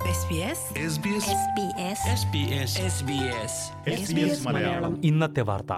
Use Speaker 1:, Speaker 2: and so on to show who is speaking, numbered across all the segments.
Speaker 1: SBS
Speaker 2: SBS
Speaker 1: SBS
Speaker 3: SBS SBS
Speaker 4: SBS Malayalam
Speaker 5: ഇന്നത്തെ വാർത്ത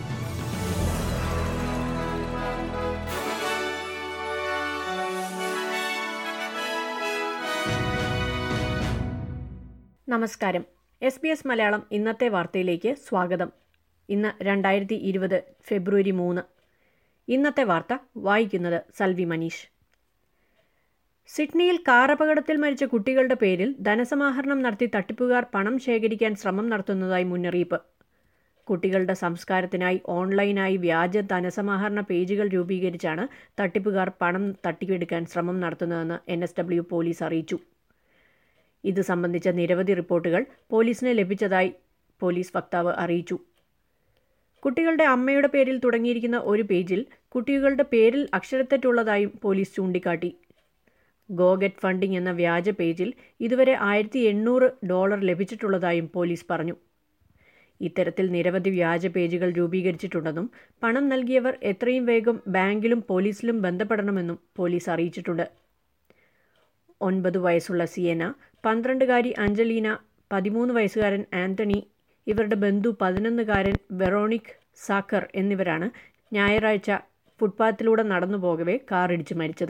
Speaker 6: നമസ്കാരം എസ് ബി എസ് മലയാളം ഇന്നത്തെ വാർത്തയിലേക്ക് സ്വാഗതം ഇന്ന് രണ്ടായിരത്തി ഇരുപത് ഫെബ്രുവരി മൂന്ന് ഇന്നത്തെ വാർത്ത വായിക്കുന്നത് സൽവി മനീഷ് സിഡ്നിയിൽ കാർ അപകടത്തിൽ മരിച്ച കുട്ടികളുടെ പേരിൽ ധനസമാഹരണം നടത്തി തട്ടിപ്പുകാർ പണം ശേഖരിക്കാൻ ശ്രമം നടത്തുന്നതായി മുന്നറിയിപ്പ് കുട്ടികളുടെ സംസ്കാരത്തിനായി ഓൺലൈനായി വ്യാജ ധനസമാഹരണ പേജുകൾ രൂപീകരിച്ചാണ് തട്ടിപ്പുകാർ പണം തട്ടിയെടുക്കാൻ ശ്രമം നടത്തുന്നതെന്ന് എൻ എസ് ഡബ്ല്യു പോലീസ് അറിയിച്ചു ഇത് സംബന്ധിച്ച നിരവധി റിപ്പോർട്ടുകൾ പോലീസിന് ലഭിച്ചതായി പോലീസ് വക്താവ് അറിയിച്ചു കുട്ടികളുടെ അമ്മയുടെ പേരിൽ തുടങ്ങിയിരിക്കുന്ന ഒരു പേജിൽ കുട്ടികളുടെ പേരിൽ അക്ഷരത്തെറ്റുള്ളതായും പോലീസ് ചൂണ്ടിക്കാട്ടി ഗോ ഗെറ്റ് ഫണ്ടിംഗ് എന്ന വ്യാജ പേജിൽ ഇതുവരെ ആയിരത്തി എണ്ണൂറ് ഡോളർ ലഭിച്ചിട്ടുള്ളതായും പോലീസ് പറഞ്ഞു ഇത്തരത്തിൽ നിരവധി വ്യാജ പേജുകൾ രൂപീകരിച്ചിട്ടുണ്ടെന്നും പണം നൽകിയവർ എത്രയും വേഗം ബാങ്കിലും പോലീസിലും ബന്ധപ്പെടണമെന്നും പോലീസ് അറിയിച്ചിട്ടുണ്ട് ഒൻപത് വയസ്സുള്ള സിയന പന്ത്രണ്ടുകാരി അഞ്ജലീന പതിമൂന്ന് വയസ്സുകാരൻ ആന്റണി ഇവരുടെ ബന്ധു പതിനൊന്നുകാരൻ വെറോണിക് സാക്കർ എന്നിവരാണ് ഞായറാഴ്ച ഫുട്പാത്തിലൂടെ നടന്നു പോകവെ കാറിടിച്ച് മരിച്ചത്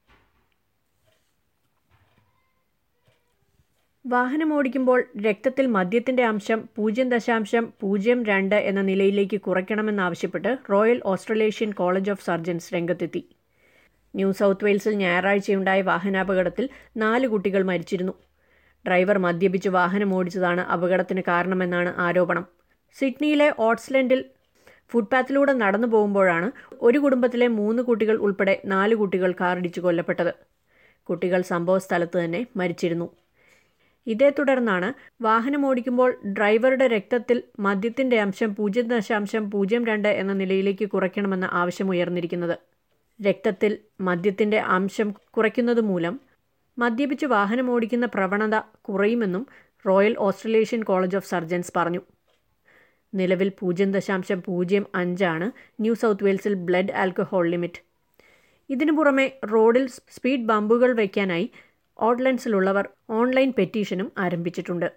Speaker 6: വാഹനമോടിക്കുമ്പോൾ രക്തത്തിൽ മദ്യത്തിന്റെ അംശം പൂജ്യം ദശാംശം പൂജ്യം രണ്ട് എന്ന നിലയിലേക്ക് കുറയ്ക്കണമെന്നാവശ്യപ്പെട്ട് Royal Australasian College of Surgeons രംഗത്തെത്തി ന്യൂ സൗത്ത് വെയിൽസിൽ ഞായറാഴ്ചയുണ്ടായ വാഹനാപകടത്തിൽ നാല് കുട്ടികൾ മരിച്ചിരുന്നു ഡ്രൈവർ മദ്യപിച്ച് വാഹനം ഓടിച്ചതാണ് അപകടത്തിന് കാരണമെന്നാണ് ആരോപണം സിഡ്നിയിലെ ഓട്സ്ലൻഡിൽ ഫുട്പാത്തിലൂടെ നടന്നു പോകുമ്പോഴാണ് ഒരു കുടുംബത്തിലെ മൂന്ന് കുട്ടികൾ ഉൾപ്പെടെ നാല് കുട്ടികൾ കാറിടിച്ച് കൊല്ലപ്പെട്ടത് കുട്ടികൾ സംഭവ സ്ഥലത്ത് തന്നെ മരിച്ചിരുന്നു ഇതേ തുടർന്നാണ് വാഹനം ഓടിക്കുമ്പോൾ ഡ്രൈവറുടെ രക്തത്തിൽ മദ്യത്തിന്റെ അംശം പൂജ്യം ദശാംശം പൂജ്യം രണ്ട് എന്ന നിലയിലേക്ക് കുറയ്ക്കണമെന്ന ആവശ്യമുയർന്നിരിക്കുന്നത് രക്തത്തിൽ മദ്യത്തിന്റെ അംശം കുറയ്ക്കുന്നത് മൂലം മദ്യപിച്ച് വാഹനം ഓടിക്കുന്ന പ്രവണത കുറയുമെന്നും Royal Australasian College of Surgeons പറഞ്ഞു നിലവിൽ പൂജ്യം ദശാംശം പൂജ്യം അഞ്ചാണ് ന്യൂ സൗത്ത് വെയിൽസിൽ ബ്ലഡ് ആൽക്കഹോൾ ലിമിറ്റ് ഇതിനു പുറമെ റോഡിൽ സ്പീഡ് ബമ്പുകൾ വയ്ക്കാനായി ഓട്ട്ലൻഡ്സിലുള്ളവർ ഓൺലൈൻ പെറ്റീഷനും ആരംഭിച്ചിട്ടുണ്ട്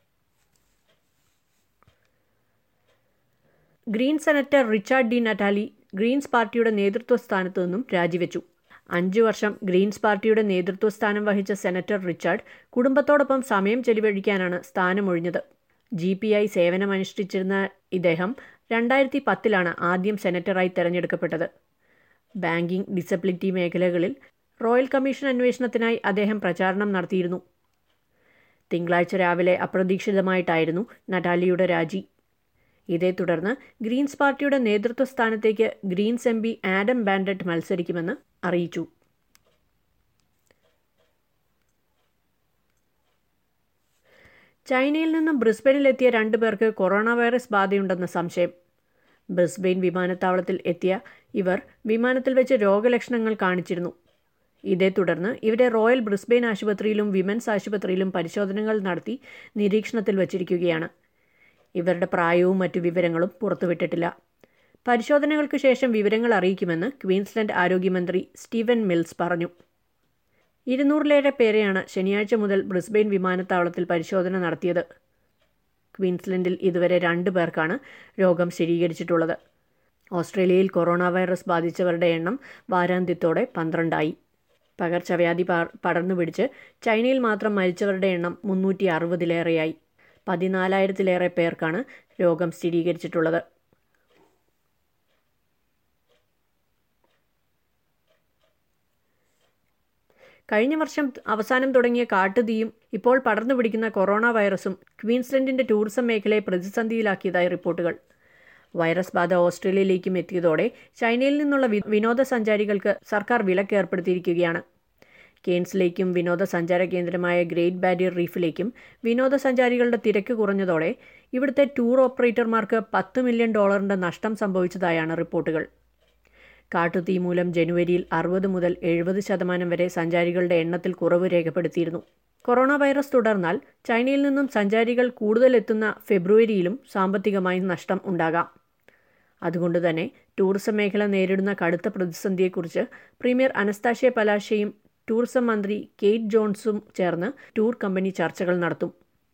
Speaker 6: Green senator Richard Di Natale Greens പാർട്ടിയുടെ നേതൃത്വ സ്ഥാനത്തു നിന്നും രാജിവെച്ചു അഞ്ചു വർഷം ഗ്രീൻസ് പാർട്ടിയുടെ നേതൃത്വ സ്ഥാനം വഹിച്ച സെനറ്റർ റിച്ചാർഡ് കുടുംബത്തോടൊപ്പം സമയം ചെലവഴിക്കാനാണ് സ്ഥാനമൊഴിഞ്ഞത് ജി പി ഐ സേവനമനുഷ്ഠിച്ചിരുന്ന ഇദ്ദേഹം രണ്ടായിരത്തി പത്തിലാണ് ആദ്യം സെനറ്ററായി തെരഞ്ഞെടുക്കപ്പെട്ടത് ബാങ്കിംഗ് ഡിസബിലിറ്റി മേഖലകളിൽ റോയൽ കമ്മീഷൻ അന്വേഷണത്തിനായി അദ്ദേഹം പ്രചാരണം നടത്തിയിരുന്നു തിങ്കളാഴ്ച രാവിലെ അപ്രതീക്ഷിതമായിട്ടായിരുന്നു നറ്റാലിയുടെ രാജി ഇതേ തുടർന്ന് ഗ്രീൻസ് പാർട്ടിയുടെ നേതൃത്വ സ്ഥാനത്തേക്ക് Greens M P Adam Bandt മത്സരിക്കുമെന്ന് അറിയിച്ചു ചൈനയിൽ നിന്നും ബ്രിസ്ബനിലെത്തിയ രണ്ടു പേർക്ക് കൊറോണ വൈറസ് ബാധയുണ്ടെന്ന സംശയം ബ്രിസ്ബെയിൻ വിമാനത്താവളത്തിൽ എത്തിയ ഇവർ വിമാനത്തിൽ വെച്ച് രോഗലക്ഷണങ്ങൾ കാണിച്ചിരുന്നു ഇതേ തുടർന്ന് ഇവരെ റോയൽ ബ്രിസ്ബെയിൻ ആശുപത്രിയിലും വിമൻസ് ആശുപത്രിയിലും പരിശോധനകൾ നടത്തി നിരീക്ഷണത്തിൽ വച്ചിരിക്കുകയാണ് ഇവരുടെ പ്രായവും മറ്റു വിവരങ്ങളും പുറത്തുവിട്ടിട്ടില്ല പരിശോധനകൾക്ക് ശേഷം വിവരങ്ങൾ അറിയിക്കുമെന്ന് ക്വീൻസ്ലൻഡ് ആരോഗ്യമന്ത്രി സ്റ്റീവൻ മിൽസ് പറഞ്ഞു ഇരുന്നൂറിലേറെ പേരെയാണ് ശനിയാഴ്ച മുതൽ ബ്രിസ്ബെയിൻ വിമാനത്താവളത്തിൽ പരിശോധന നടത്തിയത് ക്വീൻസ്ലൻഡിൽ ഇതുവരെ രണ്ടു പേർക്കാണ് രോഗം സ്ഥിരീകരിച്ചിട്ടുള്ളത് ഓസ്ട്രേലിയയിൽ കൊറോണ വൈറസ് ബാധിച്ചവരുടെ എണ്ണം വാരാന്ത്യത്തോടെ പന്ത്രണ്ടായി പകർച്ചവ്യാധി പടർന്നു പിടിച്ച് ചൈനയിൽ മാത്രം മരിച്ചവരുടെ എണ്ണം മുന്നൂറ്റി അറുപതിലേറെയായി പതിനാലായിരത്തിലേറെ പേർക്കാണ് രോഗം സ്ഥിരീകരിച്ചിട്ടുള്ളത് കഴിഞ്ഞ വർഷം അവസാനം തുടങ്ങിയ കാട്ടുതീയും ഇപ്പോൾ പടർന്നു പിടിക്കുന്ന കൊറോണ വൈറസും ക്വീൻസ്ലൻഡിന്റെ ടൂറിസം മേഖലയെ പ്രതിസന്ധിയിലാക്കിയതായി റിപ്പോർട്ടുകൾ വൈറസ് ബാധ ഓസ്ട്രേലിയയിലേക്കും എത്തിയതോടെ ചൈനയിൽ നിന്നുള്ള വിനോദസഞ്ചാരികൾക്ക് സർക്കാർ വിലക്ക് ഏർപ്പെടുത്തിയിരിക്കുകയാണ് കെയ്ൻസിലേക്കും വിനോദസഞ്ചാര കേന്ദ്രമായ ഗ്രേറ്റ് ബാരിയർ റീഫിലേക്കും വിനോദസഞ്ചാരികളുടെ തിരക്ക് കുറഞ്ഞതോടെ ഇവിടുത്തെ ടൂർ ഓപ്പറേറ്റർമാർക്ക് പത്ത് മില്യൺ ഡോളറിന്റെ നഷ്ടം സംഭവിച്ചതായാണ് റിപ്പോർട്ടുകൾ കാട്ടുതീ മൂലം ജനുവരിയിൽ അറുപത് മുതൽ എഴുപത് ശതമാനം വരെ സഞ്ചാരികളുടെ എണ്ണത്തിൽ കുറവ് രേഖപ്പെടുത്തിയിരുന്നു കൊറോണ വൈറസ് തുടർന്നാൽ ചൈനയിൽ നിന്നും സഞ്ചാരികൾ കൂടുതൽ എത്തുന്ന ഫെബ്രുവരിയിലും സാമ്പത്തികമായി നഷ്ടം ഉണ്ടാകാം അതുകൊണ്ട് തന്നെ ടൂറിസം മേഖല നേരിടുന്ന കടുത്ത പ്രതിസന്ധിയെക്കുറിച്ച് പ്രീമിയർ അനസ്താഷ്യ പലാശയും ടൂറിസം മന്ത്രി കെയ്റ്റ് ജോൺസും ചേർന്ന് ടൂർ കമ്പനി ചർച്ചകൾ നടത്തും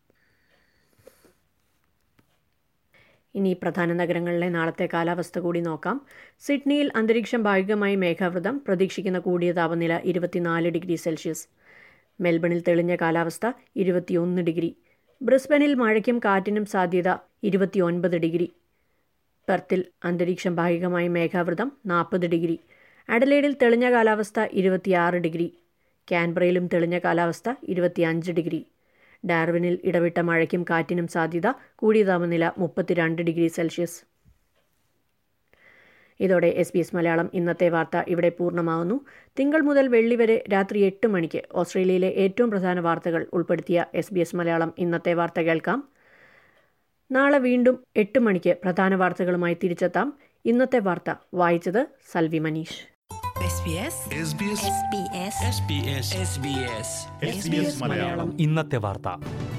Speaker 6: ഇനി പ്രധാന നഗരങ്ങളിലെ നാളത്തെ കാലാവസ്ഥ കൂടി നോക്കാം സിഡ്നിയിൽ അന്തരീക്ഷം ഭാഗികമായി മേഘാവൃതം പ്രതീക്ഷിക്കുന്ന കൂടിയ താപനില ഇരുപത്തിനാല് ഡിഗ്രി സെൽഷ്യസ് മെൽബണിൽ തെളിഞ്ഞ കാലാവസ്ഥ ഇരുപത്തിയൊന്ന് ഡിഗ്രി ബ്രിസ്ബനിൽ മഴയ്ക്കും കാറ്റിനും സാധ്യത ഇരുപത്തിയൊൻപത് ഡിഗ്രി പെർത്തിൽ അന്തരീക്ഷം ഭാഗികമായി മേഘാവൃതം നാൽപ്പത് ഡിഗ്രി അഡലേഡിൽ തെളിഞ്ഞ കാലാവസ്ഥ ഇരുപത്തിയാറ് ഡിഗ്രി കാൻബ്രയിലും തെളിഞ്ഞ കാലാവസ്ഥ ഇരുപത്തിയഞ്ച് ഡിഗ്രി ഡാർവിനിൽ ഇടവിട്ട മഴയ്ക്കും കാറ്റിനും സാധ്യത കൂടിയ താപനില മുപ്പത്തിരണ്ട് ഡിഗ്രി സെൽഷ്യസ് ഇതോടെ എസ് ബി എസ് മലയാളം ഇന്നത്തെ വാർത്ത ഇവിടെ പൂർണ്ണമാകുന്നു തിങ്കൾ മുതൽ വെള്ളി വരെ രാത്രി എട്ട് മണിക്ക് ഓസ്ട്രേലിയയിലെ ഏറ്റവും പ്രധാന വാർത്തകൾ ഉൾപ്പെടുത്തിയ എസ് ബി എസ് മലയാളം ഇന്നത്തെ വാർത്ത കേൾക്കാം നാളെ വീണ്ടും എട്ട് മണിക്ക് പ്രധാന വാർത്തകളുമായി തിരിച്ചെത്താം ഇന്നത്തെ വാർത്ത വായിച്ചത് Salvi Manish
Speaker 1: SBS
Speaker 3: SBS
Speaker 1: SBS
Speaker 3: SBS SBS
Speaker 2: SBS Malayalam
Speaker 4: ഇന്നത്തെ വാർത്ത